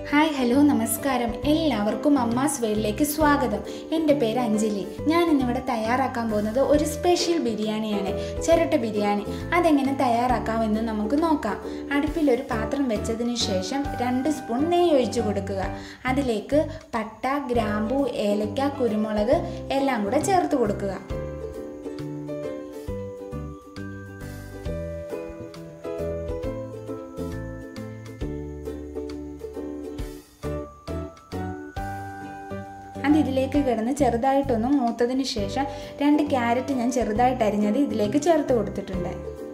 hi hello നമസ്കാരം എല്ലാവർക്കും അമ്മാസ് വേളിലേക്ക് സ്വാഗതം എൻ്റെ പേര് അഞ്ജലി ഞാൻ ഇന്നിവിടെ തയ്യാറാക്കാൻ പോകുന്നത് ഒരു സ്പെഷ്യൽ ബിരിയാണിയാണ് ചിരട്ട ബിരിയാണി അതെങ്ങനെ തയ്യാറാക്കാമെന്ന് നമുക്ക് നോക്കാം അടുപ്പിൽ ഒരു പാത്രം വെച്ചതിന് ശേഷം രണ്ട് സ്പൂൺ നെയ്യ് ഒഴിച്ചു കൊടുക്കുക അതിലേക്ക് പട്ട ഗ്രാമ്പൂ ഏലക്ക കുരുമുളക് എല്ലാം കൂടെ ചേർത്ത് കൊടുക്കുക അത് ഇതിലേക്ക് കിടന്ന് ചെറുതായിട്ടൊന്ന് മൂത്തതിന് ശേഷം രണ്ട് ക്യാരറ്റ് ഞാൻ ചെറുതായിട്ട് അരിഞ്ഞത് ഇതിലേക്ക് ചേർത്ത് കൊടുത്തിട്ടുണ്ട്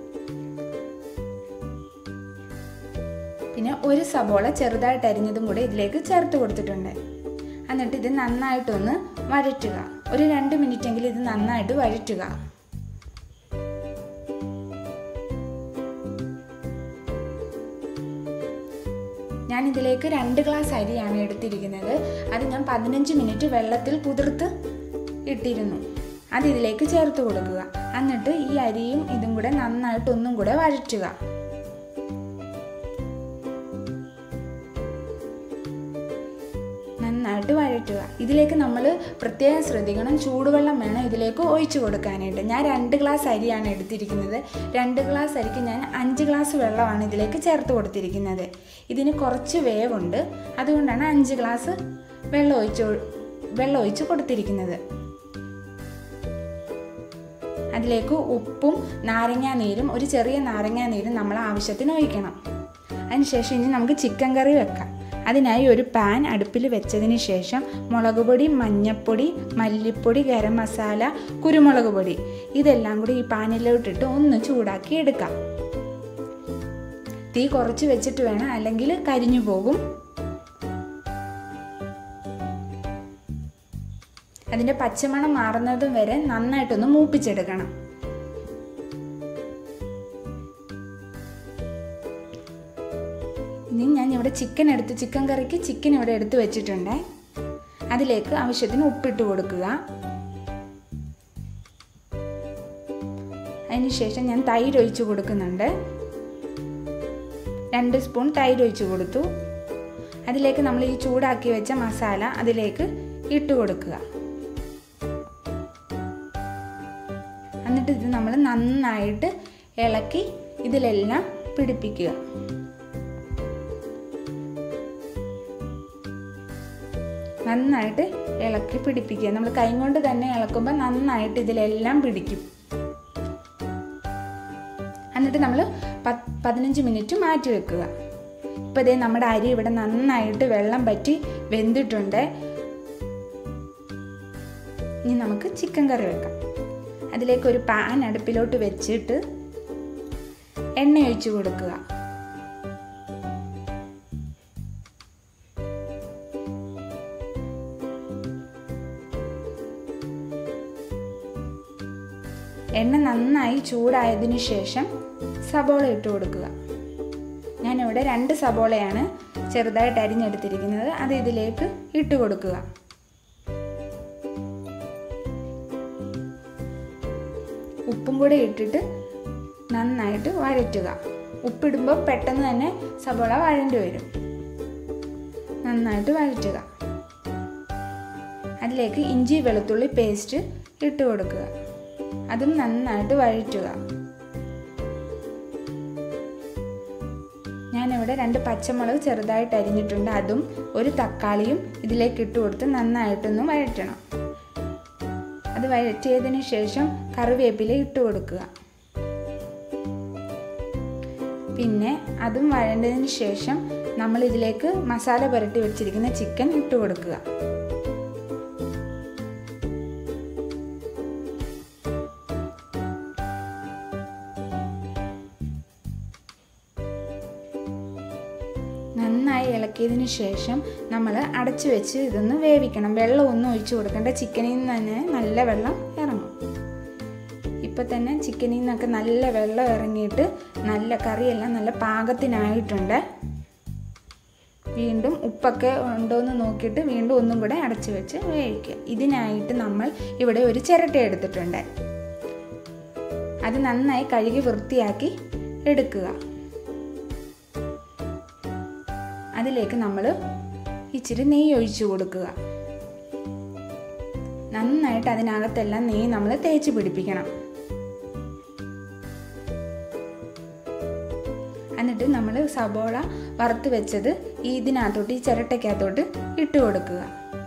പിന്നെ ഒരു സബോള ചെറുതായിട്ട് അരിഞ്ഞതും കൂടെ ഇതിലേക്ക് ചേർത്ത് കൊടുത്തിട്ടുണ്ട് എന്നിട്ട് ഇത് നന്നായിട്ടൊന്ന് വഴറ്റുക ഒരു രണ്ട് മിനിറ്റെങ്കിലും ഇത് നന്നായിട്ട് വഴറ്റുക ഞാൻ ഇതിലേക്ക് രണ്ട് ഗ്ലാസ് അരിയാണ് എടുത്തിരിക്കുന്നത് അത് ഞാൻ പതിനഞ്ച് മിനിറ്റ് വെള്ളത്തിൽ കുതിർത്ത് ഇട്ടിരുന്നു അത് ഇതിലേക്ക് ചേർത്ത് കൊടുക്കുക എന്നിട്ട് ഈ അരിയും ഇതും കൂടെ നന്നായിട്ട് ഒന്നും കൂടെ വഴറ്റുക നന്നായിട്ട് വഴറ്റുക ഇതിലേക്ക് നമ്മൾ പ്രത്യേകം ശ്രദ്ധിക്കണം ചൂടുവെള്ളം വേണം ഇതിലേക്ക് ഒഴിച്ചു കൊടുക്കാനായിട്ട് ഞാൻ രണ്ട് ഗ്ലാസ് അരിയാണ് എടുത്തിരിക്കുന്നത് രണ്ട് ഗ്ലാസ് അരിക്ക് ഞാൻ അഞ്ച് ഗ്ലാസ് വെള്ളമാണ് ഇതിലേക്ക് ചേർത്ത് കൊടുത്തിരിക്കുന്നത് ഇതിന് കുറച്ച് വേവുണ്ട് അതുകൊണ്ടാണ് അഞ്ച് ഗ്ലാസ് വെള്ളം ഒഴിച്ച് വെള്ളം ഒഴിച്ച് കൊടുത്തിരിക്കുന്നത് അതിലേക്ക് ഉപ്പും നാരങ്ങാ നീരും ഒരു ചെറിയ നാരങ്ങാ നീരും നമ്മൾ ആവശ്യത്തിന് ഒഴിക്കണം അതിനുശേഷം ഇനി നമുക്ക് ചിക്കൻ കറി വെക്കാം അതിനായി ഒരു പാൻ അടുപ്പിൽ വെച്ചതിന് ശേഷം മുളക് പൊടി മഞ്ഞൾപ്പൊടി മല്ലിപ്പൊടി ഗരം മസാല കുരുമുളക് പൊടി ഇതെല്ലാം കൂടി ഈ പാനിലോട്ടിട്ട് ഒന്ന് ചൂടാക്കി എടുക്കാം തീ കുറച്ച് വെച്ചിട്ട് വേണം അല്ലെങ്കിൽ കരിഞ്ഞു പോകും അതിൻ്റെ പച്ചമണം മാറുന്നതും വരെ നന്നായിട്ടൊന്ന് മൂപ്പിച്ചെടുക്കണം ഇനി ഞാൻ ഇവിടെ ചിക്കൻ എടുത്ത് ചിക്കൻ കറിക്ക് ചിക്കൻ ഇവിടെ എടുത്ത് വെച്ചിട്ടുണ്ട് അതിലേക്ക് ആവശ്യത്തിന് ഉപ്പിട്ട് കൊടുക്കുക അതിനുശേഷം ഞാൻ തൈര് ഒഴിച്ച് കൊടുക്കുന്നുണ്ട് രണ്ട് സ്പൂൺ തൈര് ഒഴിച്ച് കൊടുത്തു അതിലേക്ക് നമ്മൾ ഈ ചൂടാക്കി വെച്ച മസാല അതിലേക്ക് ഇട്ട് കൊടുക്കുക എന്നിട്ട് ഇത് നമ്മൾ നന്നായിട്ട് ഇളക്കി ഇതിലെല്ലാം പിടിപ്പിക്കുക നന്നായിട്ട് ഇളക്കി പിടിപ്പിക്കുക നമ്മൾ കൈ കൊണ്ട് തന്നെ ഇളക്കുമ്പോൾ നന്നായിട്ട് ഇതിലെല്ലാം പിടിക്കും എന്നിട്ട് നമ്മൾ പത്ത് പതിനഞ്ച് മിനിറ്റ് മാറ്റി വെക്കുക ഇപ്പോൾ ഇതേ നമ്മുടെ അരി ഇവിടെ നന്നായിട്ട് വെള്ളം പറ്റി വെന്തിട്ടുണ്ട് ഇനി നമുക്ക് ചിക്കൻ കറി വെക്കാം അതിലേക്ക് ഒരു പാൻ അടുപ്പിലോട്ട് വെച്ചിട്ട് എണ്ണ ഒഴിച്ചു കൊടുക്കുക എണ്ണ നന്നായി ചൂടായതിനു ശേഷം സബോള ഇട്ട് കൊടുക്കുക ഞാനിവിടെ രണ്ട് സബോളയാണ് ചെറുതായിട്ട് അരിഞ്ഞെടുത്തിരിക്കുന്നത് അത് ഇതിലേക്ക് ഇട്ട് കൊടുക്കുക ഉപ്പും കൂടെ ഇട്ടിട്ട് നന്നായിട്ട് വഴറ്റുക ഉപ്പിടുമ്പോൾ പെട്ടെന്ന് തന്നെ സബോള വഴണ്ടി വരും നന്നായിട്ട് വഴറ്റുക അതിലേക്ക് ഇഞ്ചി വെളുത്തുള്ളി പേസ്റ്റ് ഇട്ട് കൊടുക്കുക അതും നന്നായിട്ട് വഴറ്റുക ഞാനിവിടെ രണ്ട് പച്ചമുളക് ചെറുതായിട്ട് അരിഞ്ഞിട്ടുണ്ട് അതും ഒരു തക്കാളിയും ഇതിലേക്ക് ഇട്ട് കൊടുത്ത് നന്നായിട്ടൊന്ന് വഴറ്റണം അത് വഴറ്റിയതിന് ശേഷം കറിവേപ്പില ഇട്ട് കൊടുക്കുക പിന്നെ അതും വഴണ്ടതിന് ശേഷം നമ്മൾ ഇതിലേക്ക് മസാല പുരട്ടി വെച്ചിരിക്കുന്ന ചിക്കൻ ഇട്ട് കൊടുക്കുക നന്നായി ഇളക്കിയതിന് ശേഷം നമ്മൾ അടച്ചു വെച്ച് ഇതൊന്ന് വേവിക്കണം വെള്ളം ഒന്നും ഒഴിച്ചു കൊടുക്കേണ്ട ചിക്കനിൽ നിന്ന് തന്നെ നല്ല വെള്ളം ഇറങ്ങും ഇപ്പം തന്നെ ചിക്കനിൽ നിന്നൊക്കെ നല്ല വെള്ളം ഇറങ്ങിയിട്ട് നല്ല കറിയെല്ലാം നല്ല പാകത്തിനായിട്ടുണ്ട് വീണ്ടും ഉപ്പൊക്കെ ഉണ്ടോയെന്ന് നോക്കിയിട്ട് വീണ്ടും ഒന്നും കൂടെ അടച്ചു വെച്ച് വേവിക്കുക ഇതിനായിട്ട് നമ്മൾ ഇവിടെ ഒരു ചിരട്ട എടുത്തിട്ടുണ്ട് അത് നന്നായി കഴുകി വൃത്തിയാക്കി എടുക്കുക അതിൽ അതിലേക്ക് നമ്മൾ ഇച്ചിരി നെയ്യ് ഒഴിച്ചു കൊടുക്കുക നന്നായിട്ട് അതിനകത്തെല്ലാം നെയ്യ് നമ്മൾ തേച്ച് പിടിപ്പിക്കണം എന്നിട്ട് നമ്മൾ സബോള വറുത്ത് വെച്ചത് ഈ ഇതിനകത്തോട്ട് ഈ ചിരട്ടയ്ക്കകത്തോട്ട് ഇട്ട് കൊടുക്കുക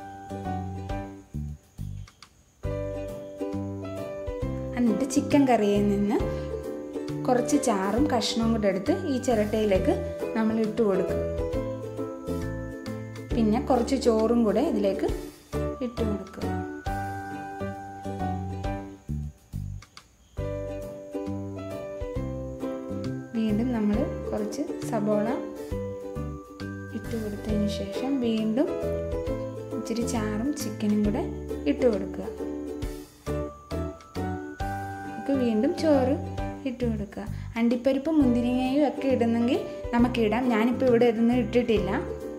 എന്നിട്ട് ചിക്കൻ കറിയിൽ നിന്ന് കുറച്ച് ചാറും കഷ്ണവും കൂടെ എടുത്ത് ഈ ചിരട്ടയിലേക്ക് നമ്മൾ ഇട്ട് കൊടുക്കും പിന്നെ കുറച്ച് ചോറും കൂടെ ഇതിലേക്ക് ഇട്ട് കൊടുക്കുക വീണ്ടും നമ്മൾ കുറച്ച് സബോള ഇട്ട് കൊടുത്തതിന് ശേഷം വീണ്ടും ഇച്ചിരി ചാറും ചിക്കനും കൂടെ ഇട്ട് കൊടുക്കുക നമുക്ക് വീണ്ടും ചോറ് ഇട്ട് കൊടുക്കുക അണ്ടിപ്പരിപ്പ് മുന്തിരിങ്ങയും ഒക്കെ ഇടുന്നെങ്കിൽ നമുക്കിടാം ഞാനിപ്പോൾ ഇവിടെ ഇതൊന്നും ഇട്ടിട്ടില്ല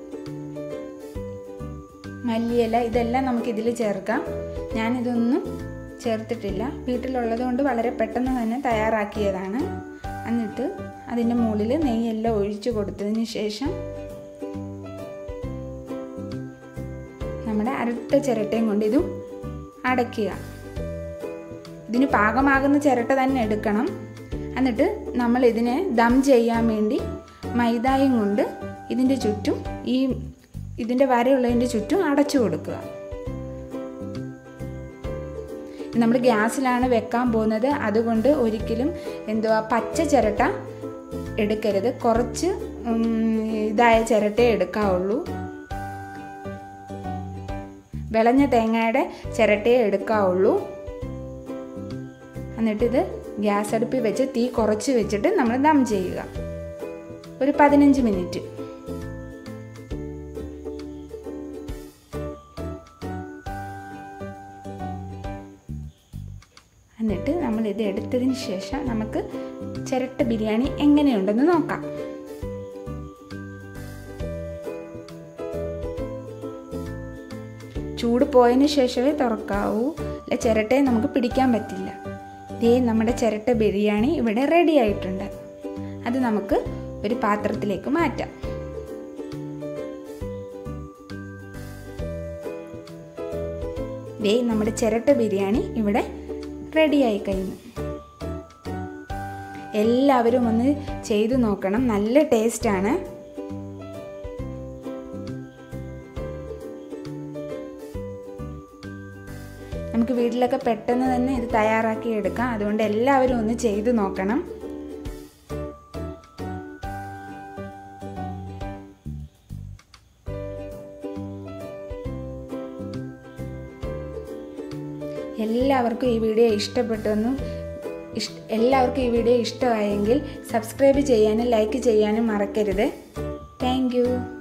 മല്ലിയില ഇതെല്ലാം നമുക്കിതിൽ ചേർക്കാം ഞാനിതൊന്നും ചേർത്തിട്ടില്ല വീട്ടിലുള്ളത് കൊണ്ട് വളരെ പെട്ടെന്ന് തന്നെ തയ്യാറാക്കിയതാണ് എന്നിട്ട് അതിൻ്റെ മുകളിൽ നെയ്യെല്ലാം ഒഴിച്ചു കൊടുത്തതിന് ശേഷം നമ്മുടെ അരട്ട ചിരട്ടയും കൊണ്ട് ഇതും അടയ്ക്കുക ഇതിന് പാകമാകുന്ന ചിരട്ട തന്നെ എടുക്കണം എന്നിട്ട് നമ്മൾ ഇതിനെ ദം ചെയ്യാൻ വേണ്ടി മൈദായും കൊണ്ട് ഇതിൻ്റെ ചുറ്റും ഈ ഇതിൻ്റെ വരയുള്ളതിൻ്റെ ചുറ്റും അടച്ചു കൊടുക്കുക നമ്മൾ ഗ്യാസിലാണ് വെക്കാൻ പോകുന്നത് അതുകൊണ്ട് ഒരിക്കലും എന്തുവാ പച്ച ചിരട്ട എടുക്കരുത് കുറച്ച് ഇതായ ചിരട്ടയെ എടുക്കാവുള്ളൂ വിളഞ്ഞ തേങ്ങയുടെ ചിരട്ടയെ എടുക്കാവുള്ളൂ എന്നിട്ടിത് ഗ്യാസ് അടുപ്പിൽ വെച്ച് തീ കുറച്ച് വെച്ചിട്ട് നമ്മൾ ദം ചെയ്യുക ഒരു പതിനഞ്ച് മിനിറ്റ് എന്നിട്ട് നമ്മൾ ഇത് എടുത്തതിന് ശേഷം നമുക്ക് ചിരട്ട ബിരിയാണി എങ്ങനെയുണ്ടെന്ന് നോക്കാം ചൂട് പോയതിന് ശേഷമേ തുറക്കാവൂ അല്ല ചിരട്ടയെ നമുക്ക് പിടിക്കാൻ പറ്റില്ല ദേ നമ്മുടെ ചിരട്ട ബിരിയാണി ഇവിടെ റെഡി ആയിട്ടുണ്ട് അത് നമുക്ക് ഒരു പാത്രത്തിലേക്ക് മാറ്റാം ദേ നമ്മുടെ ചിരട്ട ബിരിയാണി ഇവിടെ റെഡിയായി കഴിഞ്ഞു എല്ലാവരും ഒന്ന് ചെയ്തു നോക്കണം നല്ല ടേസ്റ്റാണ് നമുക്ക് വീട്ടിലൊക്കെ പെട്ടെന്ന് തന്നെ ഇത് തയ്യാറാക്കി എടുക്കാം അതുകൊണ്ട് എല്ലാവരും ഒന്ന് ചെയ്തു നോക്കണം എല്ലാവർക്കും ഈ വീഡിയോ ഇഷ്ടപ്പെട്ടെന്നും ഇഷ് എല്ലാവർക്കും ഈ വീഡിയോ ഇഷ്ടമായെങ്കിൽ സബ്സ്ക്രൈബ് ചെയ്യാനും ലൈക്ക് ചെയ്യാനും മറക്കരുത് താങ്ക്